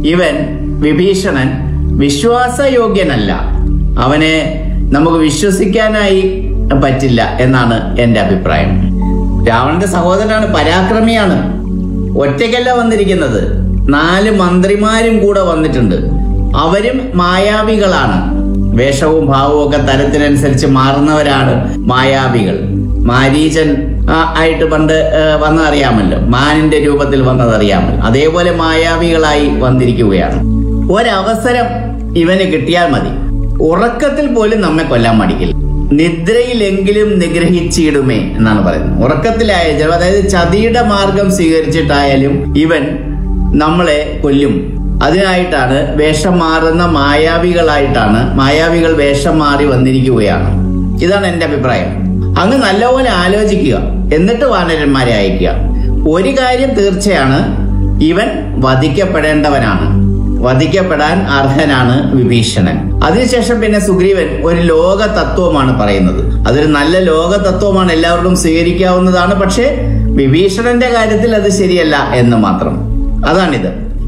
ഇവൻ വിഭീഷണൻ വിശ്വാസയോഗ്യനല്ല അവനെ നമുക്ക് വിശ്വസിക്കാനായി പറ്റില്ല എന്നാണ് എന്റെ അഭിപ്രായം രാവണന്റെ സഹോദരനാണ് പരാക്രമിയാണ് ഒറ്റയ്ക്കല്ല വന്നിരിക്കുന്നത് നാല് മന്ത്രിമാരും കൂടെ വന്നിട്ടുണ്ട് അവരും മായാവികളാണ് വേഷവും ഭാവവും ഒക്കെ തരത്തിനനുസരിച്ച് മാറുന്നവരാണ് മായാവികൾ മാരീചൻ ആ, ആയിട്ട് പണ്ട് ആ, വന്നതറിയാമല്ലോ മാനിന്റെ രൂപത്തിൽ വന്നതറിയാമല്ലോ അതേപോലെ മായാവികളായി വന്നിരിക്കുകയാണ് ഒരവസരം ഇവന് കിട്ടിയാൽ മതി ഉറക്കത്തിൽ പോലും നമ്മെ കൊല്ലാൻ മടിക്കില്ല നിദ്രയിലെങ്കിലും നിഗ്രഹിച്ചിടുമേ എന്നാണ് പറയുന്നത് ഉറക്കത്തിലായാലും അതായത് ചതിയുടെ മാർഗം സ്വീകരിച്ചിട്ടായാലും ഇവൻ നമ്മളെ കൊല്ലും അതിനായിട്ടാണ് വേഷം മാറുന്ന മായാവികളായിട്ടാണ് മായാവികൾ വേഷം മാറി വന്നിരിക്കുകയാണ് ഇതാണ് എന്റെ അഭിപ്രായം അങ്ങ് നല്ലപോലെ ആലോചിക്കുക എന്നിട്ട് വാനരന്മാരെ അയക്കുക ഒരു കാര്യം തീർച്ചയാണ് ഇവൻ വധിക്കപ്പെടേണ്ടവനാണ് വധിക്കപ്പെടാൻ അർഹനാണ് വിഭീഷണൻ അതിനുശേഷം പിന്നെ സുഗ്രീവൻ ഒരു ലോക തത്വമാണ് പറയുന്നത് അതൊരു നല്ല ലോക തത്വമാണ് എല്ലാവർക്കും സ്വീകരിക്കാവുന്നതാണ് പക്ഷേ വിഭീഷണന്റെ കാര്യത്തിൽ അത് ശരിയല്ല എന്ന് മാത്രം അതാണിത്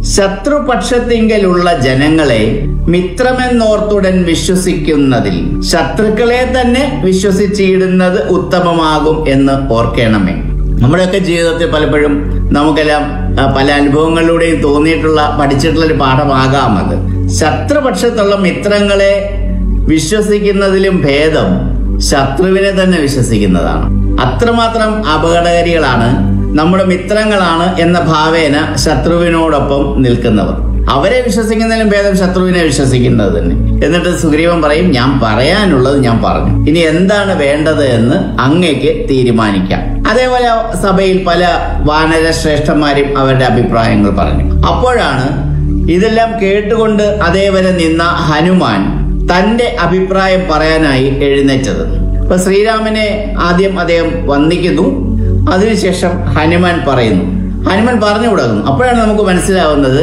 ശത്രുപക്ഷത്തിങ്കലുള്ള ജനങ്ങളെ മിത്രമെന്നോർത്തുടൻ വിശ്വസിക്കുന്നതിൽ ശത്രുക്കളെ തന്നെ വിശ്വസിച്ചിടുന്നത് ഉത്തമമാകും എന്ന് ഓർക്കണമേ നമ്മുടെയൊക്കെ ജീവിതത്തിൽ പലപ്പോഴും നമുക്കെല്ലാം ആ, പല അനുഭവങ്ങളിലൂടെയും തോന്നിയിട്ടുള്ള പഠിച്ചിട്ടുള്ള ഒരു പാഠമാകാം അത് ശത്രുപക്ഷത്തുള്ള മിത്രങ്ങളെ വിശ്വസിക്കുന്നതിലും ഭേദം ശത്രുവിനെ തന്നെ വിശ്വസിക്കുന്നതാണ് അത്രമാത്രം അപകടകാരികളാണ് നമ്മുടെ മിത്രങ്ങളാണ് എന്ന ഭാവേന ശത്രുവിനോടൊപ്പം നിൽക്കുന്നവർ അവരെ വിശ്വസിക്കുന്നതിലും ഭേദം ശത്രുവിനെ വിശ്വസിക്കുന്നത് തന്നെ എന്നിട്ട് സുഗ്രീവൻ പറയും ഞാൻ പറയാനുള്ളത് ഞാൻ പറഞ്ഞു ഇനി എന്താണ് വേണ്ടത് എന്ന് അങ്ങേക്ക് തീരുമാനിക്കാം അതേപോലെ സഭയിൽ പല വാനര ശ്രേഷ്ഠന്മാരും അവരുടെ അഭിപ്രായങ്ങൾ പറഞ്ഞു അപ്പോഴാണ് ഇതെല്ലാം കേട്ടുകൊണ്ട് അതേവരെ നിന്ന ഹനുമാൻ തന്റെ അഭിപ്രായം പറയാനായി എഴുന്നേറ്റത് അപ്പൊ ശ്രീരാമനെ ആദ്യം അദ്ദേഹം വന്ദിക്കുന്നു അതിനുശേഷം ഹനുമാൻ പറയുന്നു ഹനുമാൻ പറഞ്ഞു തുടങ്ങുന്നു അപ്പോഴാണ് നമുക്ക് മനസ്സിലാവുന്നത്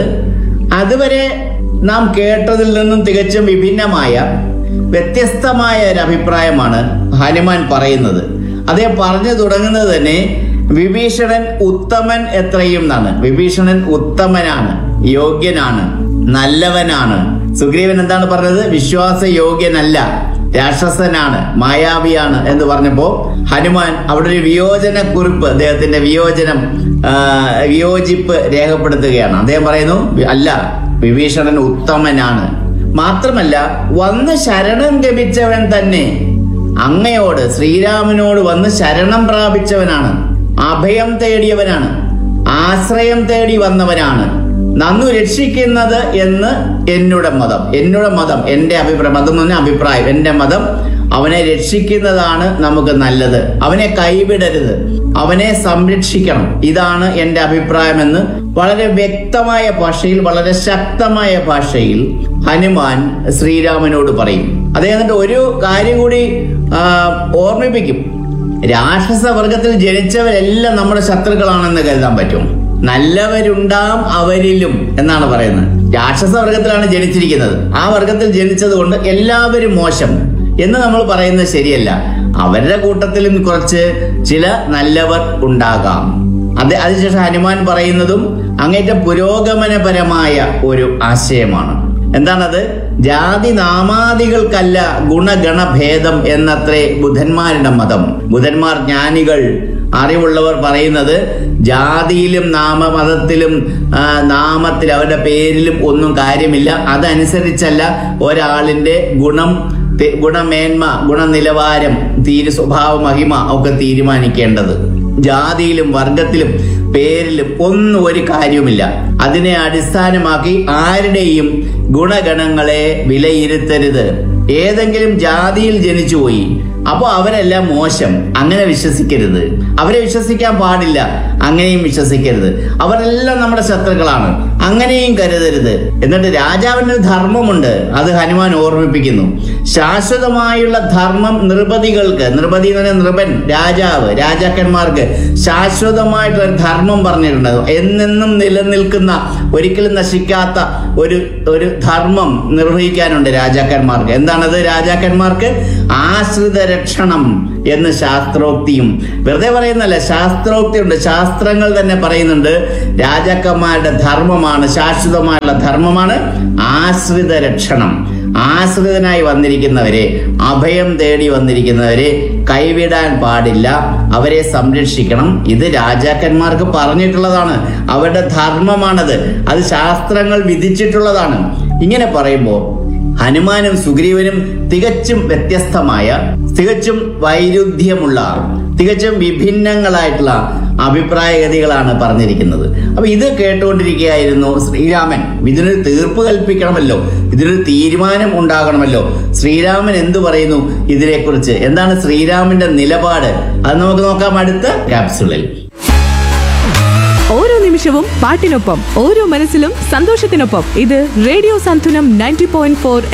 അതുവരെ നാം കേട്ടതിൽ നിന്നും തികച്ചും വിഭിന്നമായ വ്യത്യസ്തമായ ഒരു അഭിപ്രായമാണ് ഹനുമാൻ പറയുന്നത് അദ്ദേഹം പറഞ്ഞു തുടങ്ങുന്നത് തന്നെ വിഭീഷണൻ ഉത്തമൻ എത്രയും എന്നാണ് വിഭീഷണൻ ഉത്തമനാണ് യോഗ്യനാണ് നല്ലവനാണ് സുഗ്രീവൻ എന്താണ് പറഞ്ഞത് വിശ്വാസയോഗ്യനല്ല രാക്ഷസനാണ് മായാവിയാണ് എന്ന് പറഞ്ഞപ്പോ ഹനുമാൻ അവിടെ ഒരു വിയോജന കുറിപ്പ് അദ്ദേഹത്തിന്റെ വിയോജനം ആ, വിയോജിപ്പ് രേഖപ്പെടുത്തുകയാണ് അദ്ദേഹം പറയുന്നു അല്ല വിഭീഷണൻ ഉത്തമനാണ് മാത്രമല്ല വന്ന് ശരണം ഗമിച്ചവൻ തന്നെ അങ്ങയോട് ശ്രീരാമനോട് വന്ന് ശരണം പ്രാപിച്ചവനാണ് അഭയം തേടിയവനാണ് ആശ്രയം തേടി വന്നവനാണ് നന്നു രക്ഷിക്കുന്നത് എന്ന് എന്നുടെ മതം എന്നുടെ മതം എന്റെ അഭിപ്രായം മതം എന്ന് പറഞ്ഞാൽ അഭിപ്രായം എന്റെ മതം അവനെ രക്ഷിക്കുന്നതാണ് നമുക്ക് നല്ലത് അവനെ കൈവിടരുത് അവനെ സംരക്ഷിക്കണം ഇതാണ് എന്റെ അഭിപ്രായമെന്ന് വളരെ വ്യക്തമായ ഭാഷയിൽ വളരെ ശക്തമായ ഭാഷയിൽ ഹനുമാൻ ശ്രീരാമനോട് പറയും അദ്ദേഹം എന്നിട്ട് ഒരു കാര്യം കൂടി ആ, ഓർമ്മിപ്പിക്കും രാക്ഷസ വർഗത്തിൽ ജനിച്ചവരെല്ലാം നമ്മുടെ ശത്രുക്കളാണെന്ന് കരുതാൻ പറ്റും നല്ലവരുണ്ടാം അവരിലും എന്നാണ് പറയുന്നത് രാക്ഷസ വർഗത്തിലാണ് ജനിച്ചിരിക്കുന്നത് ആ വർഗത്തിൽ ജനിച്ചത് കൊണ്ട് എല്ലാവരും മോശം എന്ന് നമ്മൾ പറയുന്നത് ശരിയല്ല അവരുടെ കൂട്ടത്തിലും കുറച്ച് ചില നല്ലവർ ഉണ്ടാകാം അത് അതിനുശേഷം ഹനുമാൻ പറയുന്നതും അങ്ങേറ്റ പുരോഗമനപരമായ ഒരു ആശയമാണ് എന്താണത് ജാതി നാമാദികൾക്കല്ല ഗുണഗണഭേദം എന്നത്രേ ബുധന്മാരുടെ മതം ബുധന്മാർ ജ്ഞാനികൾ അറിവുള്ളവർ പറയുന്നത് ജാതിയിലും നാമമതത്തിലും ആ, നാമത്തിൽ അവരുടെ പേരിലും ഒന്നും കാര്യമില്ല അതനുസരിച്ചല്ല ഒരാളിന്റെ ഗുണം തെ- ഗുണമേന്മ ഗുണനിലവാരം തീരു സ്വഭാവ മഹിമ ഒക്കെ തീരുമാനിക്കേണ്ടത് ജാതിയിലും വർഗത്തിലും പേരിലും ഒന്നും ഒരു കാര്യവുമില്ല അതിനെ അടിസ്ഥാനമാക്കി ആരുടെയും ഗുണഗണങ്ങളെ വിലയിരുത്തരുത് ഏതെങ്കിലും ജാതിയിൽ ജനിച്ചുപോയി അപ്പോൾ അവരെല്ലാം മോശം അങ്ങനെ വിശ്വസിക്കരുത് അവരെ വിശ്വസിക്കാൻ പാടില്ല അങ്ങനെയും വിശ്വസിക്കരുത് അവരെല്ലാം നമ്മുടെ ശത്രുക്കളാണ് അങ്ങനെയും കരുതരുത് എന്നിട്ട് രാജാവിന് ഒരു ധർമ്മമുണ്ട് അത് ഹനുമാൻ ഓർമ്മിപ്പിക്കുന്നു ശാശ്വതമായുള്ള ധർമ്മം നൃപതികൾക്ക് നൃപതി എന്ന് പറഞ്ഞാൽ നൃപൻ രാജാവ് രാജാക്കന്മാർക്ക് ശാശ്വതമായിട്ടുള്ള ഒരു ധർമ്മം പറഞ്ഞിട്ടുണ്ട് എന്നെന്നും നിലനിൽക്കുന്ന ഒരിക്കലും നശിക്കാത്ത ഒരു ഒരു ധർമ്മം നിർവഹിക്കാനുണ്ട് രാജാക്കന്മാർക്ക് എന്താണത് രാജാക്കന്മാർക്ക് ആശ്രിത രക്ഷണം എന്ന് ശാസ്ത്രോക്തിയും വെറുതെ പറയുന്നല്ല ശാസ്ത്രോക്തിയുണ്ട് ശാസ്ത്രങ്ങൾ തന്നെ പറയുന്നുണ്ട് രാജാക്കന്മാരുടെ ധർമ്മമാണ് ശാശ്വതമായുള്ള ധർമ്മമാണ് ആശ്രിത രക്ഷണം ആശ്രിതനായി വന്നിരിക്കുന്നവരെ അഭയം തേടി വന്നിരിക്കുന്നവരെ കൈവിടാൻ പാടില്ല അവരെ സംരക്ഷിക്കണം ഇത് രാജാക്കന്മാർക്ക് പറഞ്ഞിട്ടുള്ളതാണ് അവരുടെ ധർമ്മമാണത് അത് ശാസ്ത്രങ്ങൾ വിധിച്ചിട്ടുള്ളതാണ് ഇങ്ങനെ പറയുമ്പോൾ ഹനുമാനും സുഗ്രീവനും തികച്ചും വ്യത്യസ്തമായ തികച്ചും വൈരുദ്ധ്യമുള്ള തികച്ചും വിഭിന്നങ്ങളായിട്ടുള്ള അഭിപ്രായഗതികളാണ് പറഞ്ഞിരിക്കുന്നത് അപ്പൊ ഇത് കേട്ടുകൊണ്ടിരിക്കുകയായിരുന്നു ശ്രീരാമൻ ഇതിനൊരു തീർപ്പ് കൽപ്പിക്കണമല്ലോ ഇതിനൊരു തീരുമാനം ഉണ്ടാകണമല്ലോ ശ്രീരാമൻ എന്തു പറയുന്നു ഇതിനെക്കുറിച്ച് എന്താണ് ശ്രീരാമന്റെ നിലപാട് അത് നമുക്ക് നോക്കാം അടുത്ത ക്യാപ്സുളിൽ ഓരോ നിമിഷവും പാട്ടിനൊപ്പം ഓരോ മനസ്സിലും സന്തോഷത്തിനൊപ്പം ഇത് radio Santhulam ninety point four